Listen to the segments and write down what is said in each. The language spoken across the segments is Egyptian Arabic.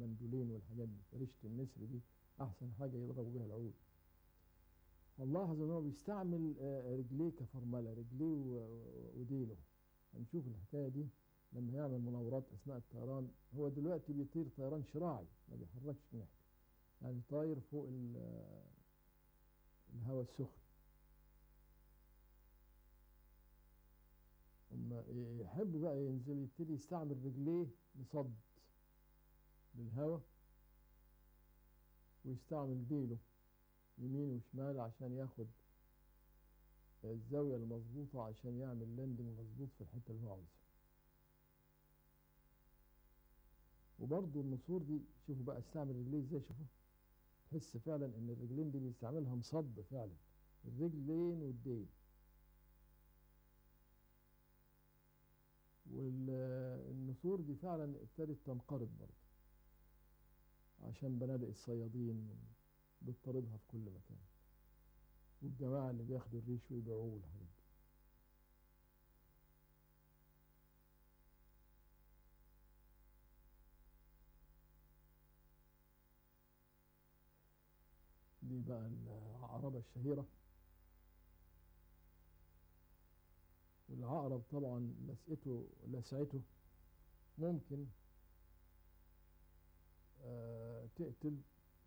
والبندولين والحاجات دي فريشة النسر دي أحسن حاجة يضربوا بيها العود هنلاحظ إن هو بيستعمل آه، رجليه كفرملة رجليه و- و- وديله هنشوف الحكاية دي لما يعمل مناورات أثناء الطيران هو دلوقتي بيطير طيران شراعي ما بيحركش جناحه يعني طاير فوق ال- آه، الهواء السخن أما يحب بقى ينزل يبتدي يستعمل رجليه لصد للهواء ويستعمل ديله يمين وشمال عشان ياخد الزاوية المظبوطة عشان يعمل لاندنج مظبوط في الحتة اللي هو عاوزها وبرضه النسور دي شوفوا بقى استعمل رجليه ازاي شوفوا تحس فعلا ان الرجلين دي بيستعملها مصد فعلا الرجلين والدين والنسور دي فعلا ابتدت تنقرض برضه عشان بنادق الصيادين بتطاردها في كل مكان والجماعة اللي بياخدوا الريش ويبيعوه والحاجات دي دي بقى العقربة الشهيرة والعقرب طبعا لسعته لسعته ممكن آه، تقتل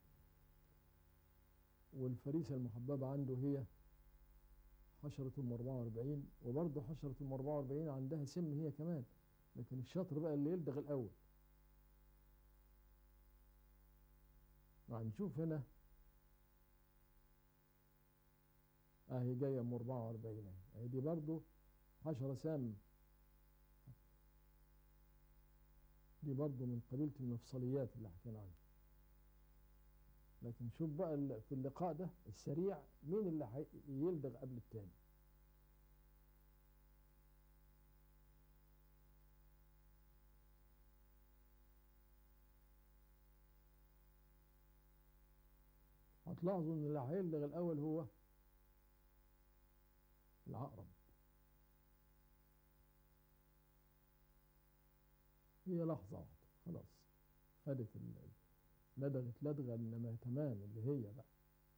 والفريسة المحببة عنده هي حشرة ام 44 وبرضه حشرة ام 44 عندها سم هي كمان لكن الشاطر بقى اللي يلدغ الأول هنشوف هنا اهي جاية ام 44 اهي اهي دي برضه حشرة سام دي برضه من قبيلة المفصليات اللي حكينا عنها لكن شوف بقى ال- في اللقاء ده السريع مين اللي حي- يلدغ قبل التاني هتلاحظوا ان اللي هيلدغ الاول هو العقرب هي لحظة واحدة خلاص خدت ال- لدغت لدغة إنما تمام اللي هي بقى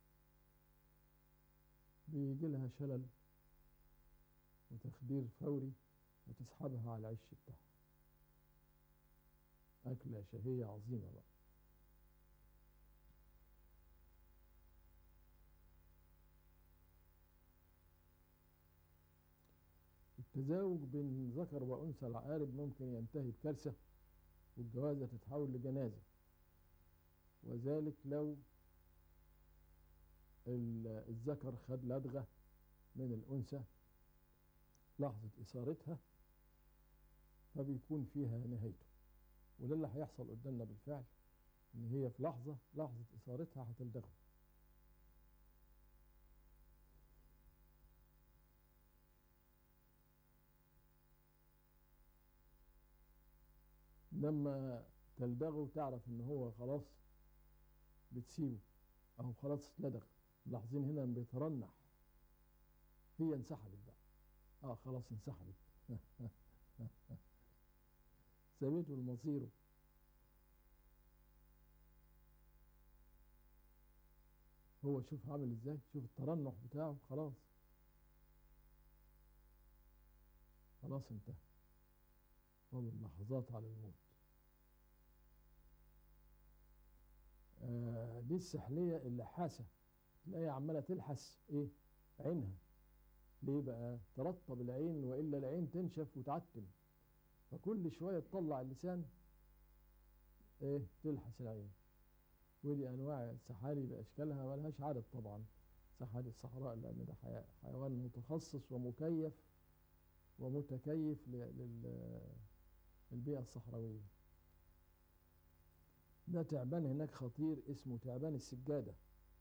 بيجي لها شلل وتخدير فوري وتسحبها على العش بتاعها أكلة شهية عظيمة بقى التزاوج بين ذكر وأنثى العقارب ممكن ينتهي بكارثة والجوازة تتحول لجنازة وذلك لو ال- الذكر خد لدغة من الأنثى لحظة إثارتها فبيكون فيها نهايته وده اللي هيحصل قدامنا بالفعل إن هي في لحظة لحظة إثارتها هتلدغه لما تلدغه تعرف ان هو خلاص بتسيبه او خلاص اتلدغ ملاحظين هنا إن بيترنح هي انسحبت بقى اه خلاص انسحبت سابته لمصيره هو شوف عامل ازاي شوف الترنح بتاعه خلاص خلاص انتهى فاضل لحظات على الموت آه دي السحلية اللي حاسة تلاقيها عمالة تلحس ايه عينها ليه بقى ترطب العين وإلا العين تنشف وتعتم فكل شوية تطلع اللسان ايه تلحس العين ودي أنواع السحالي بأشكالها ملهاش عدد طبعا سحالي الصحراء لأن ده حي- حيوان متخصص ومكيف ومتكيف للبيئة الصحراوية ده تعبان هناك خطير اسمه تعبان السجادة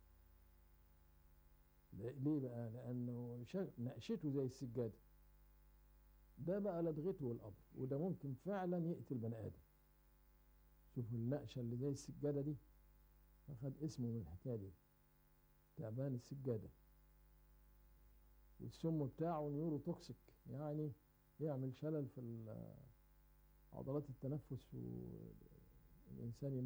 ل- ليه بقى لأنه شا- نقشته زي السجادة ده بقى لدغته والقبر وده ممكن فعلا يقتل بني آدم شوفوا النقشة اللي زي السجادة دي أخد اسمه من الحكاية دي تعبان السجادة والسم بتاعه نيورو توكسيك يعني يعمل شلل في ال- عضلات التنفس والإنسان يموت